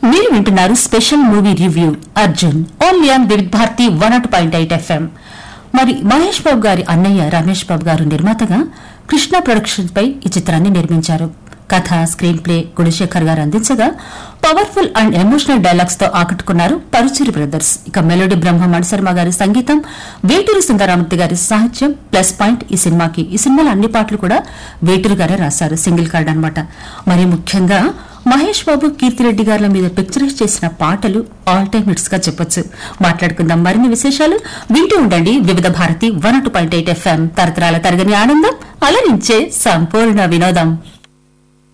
మీరు వింటున్నారు special movie review Arjun only on Vividh Bharati one nought point eight FM మరి మహేష్ బాబు గారి అన్నయ్య రమేష్ బాబు గారు నిర్మాతగా కృష్ణ ప్రొడక్షన్స్ పై ఈ చిత్రాన్ని నిర్మించారు కథ స్క్రీన్ ప్లే గుణశేఖర్ గారు అందించగా పవర్ఫుల్ అండ్ ఎమోషనల్ డైలాగ్స్ తో ఆకట్టుకున్నారు పరుచూరి బ్రదర్స్ ఇక మెలోడీ బ్రహ్మ మణిశర్మ గారి సంగీతం వేటూరు సుందరామూర్తి గారి సాహిత్యం ప్లస్ పాయింట్ ఈ సినిమాకి ఈ సినిమాలో అన్ని పాటలు కూడా వేటూరు గారే రాశారు సింగిల్ కార్డ్ అన్నమాట మరి ముఖ్యంగా మహేష్ బాబు కీర్తిరెడ్డి గారుల మీద పిక్చరైజ్ చేసిన పాటలు ఆల్ టైమ్ హిట్స్ గా చెప్పొచ్చు మాట్లాడుకుందాం మరిన్ని విశేషాలు వింటూ ఉండండి Vividh Bharati one two point eight FM తరతరాల తరగని ఆనందం అలరించే సంపూర్ణ వినోదం